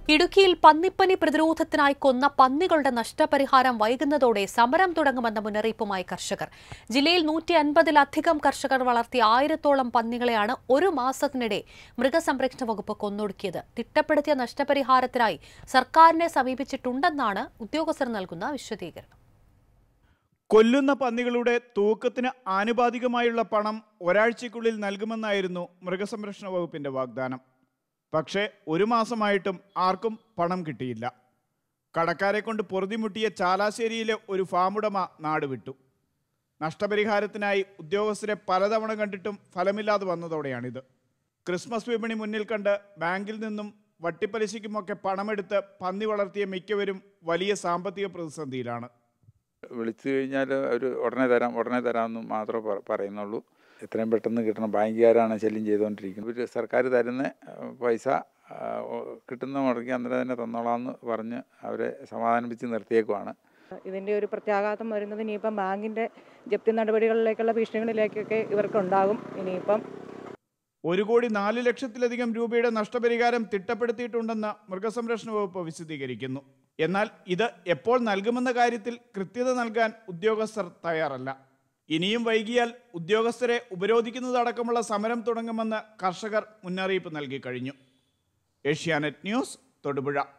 ഇടുക്കിയിൽ പന്നിപ്പനി പ്രതിരോധത്തിനായി കൊന്ന പന്നികളുടെ നഷ്ടപരിഹാരം വൈകുന്നതോടെ സമരം തുടങ്ങുമെന്ന മുന്നറിയിപ്പുമായി കർഷകർ ജില്ലയിൽ നൂറ്റി അൻപതിലധികം കർഷകർ വളർത്തിയ ആയിരത്തോളം പന്നികളെയാണ് ഒരു മാസത്തിനിടെ മൃഗസംരക്ഷണ വകുപ്പ് കൊന്നൊടുക്കിയത് തിട്ടപ്പെടുത്തിയ നഷ്ടപരിഹാരത്തിനായി സർക്കാരിനെ സമീപിച്ചിട്ടുണ്ടെന്നാണ് ഉദ്യോഗസ്ഥർ നൽകുന്ന വിശദീകരണം കൊല്ലുന്ന പന്നികളുടെ തൂക്കത്തിന് ആനുപാതികമായുള്ള പണം ഒരാഴ്ചയ്ക്കുള്ളിൽ നൽകുമെന്നായിരുന്നു മൃഗസംരക്ഷണ വകുപ്പിന്റെ വാഗ്ദാനം പക്ഷേ ഒരു മാസമായിട്ടും ആർക്കും പണം കിട്ടിയില്ല കടക്കാരെ കൊണ്ട് പൊറുതിമുട്ടിയ ചാലാശ്ശേരിയിലെ ഒരു ഫാമുടമ നാടുവിട്ടു നഷ്ടപരിഹാരത്തിനായി ഉദ്യോഗസ്ഥരെ പലതവണ കണ്ടിട്ടും ഫലമില്ലാതെ വന്നതോടെയാണിത് ക്രിസ്മസ് വിപണി മുന്നിൽ കണ്ട് ബാങ്കിൽ നിന്നും വട്ടിപ്പലിശയ്ക്കുമൊക്കെ പണമെടുത്ത് പന്നി വളർത്തിയ മിക്കവരും വലിയ സാമ്പത്തിക പ്രതിസന്ധിയിലാണ് വിളിച്ചു കഴിഞ്ഞാൽ അവർ ഉടനെ തരാം ഉടനെ തരാമെന്ന് മാത്രമേ പറ- പറയുന്നുള്ളൂ എത്രയും പെട്ടെന്ന് കിട്ടണം ബാങ്കുകാരാണ് ശല്യം ചെയ്തുകൊണ്ടിരിക്കുന്നത് ഇവർ സർക്കാർ തരുന്ന ഏഹ്, പൈസ ആ, ഓ- കിട്ടുന്ന മുടക്കി അന്നേരം തന്നെ തന്നോളാമെന്ന് പറഞ്ഞ് അവരെ സമാധാനിപ്പിച്ച് നിർത്തിയേക്കുവാണ് ഇതിൻ്റെ ഒരു പ്രത്യാഘാതം വരുന്നത് ഇനിയിപ്പം ബാങ്കിൻ്റെ ജപ്തി നടപടികളിലേക്കുള്ള ഭീഷണികളിലേക്കൊക്കെ ഇവർക്കുണ്ടാകും ഇനിയിപ്പം ഒരു കോടി നാല് ലക്ഷത്തിലധികം രൂപയുടെ നഷ്ടപരിഹാരം തിട്ടപ്പെടുത്തിയിട്ടുണ്ടെന്ന് മൃഗസംരക്ഷണ വകുപ്പ് വിശദീകരിക്കുന്നു എന്നാൽ ഇത് എപ്പോൾ നൽകുമെന്ന കാര്യത്തിൽ കൃത്യത നൽകാൻ ഉദ്യോഗസ്ഥർ തയ്യാറല്ല ഇനിയും വൈകിയാൽ ഉദ്യോഗസ്ഥരെ ഉപരോധിക്കുന്നതടക്കമുള്ള സമരം തുടങ്ങുമെന്ന് കർഷകർ മുന്നറിയിപ്പ് നൽകി കഴിഞ്ഞു ഏഷ്യാനെറ്റ് ന്യൂസ് തൊടുപുഴ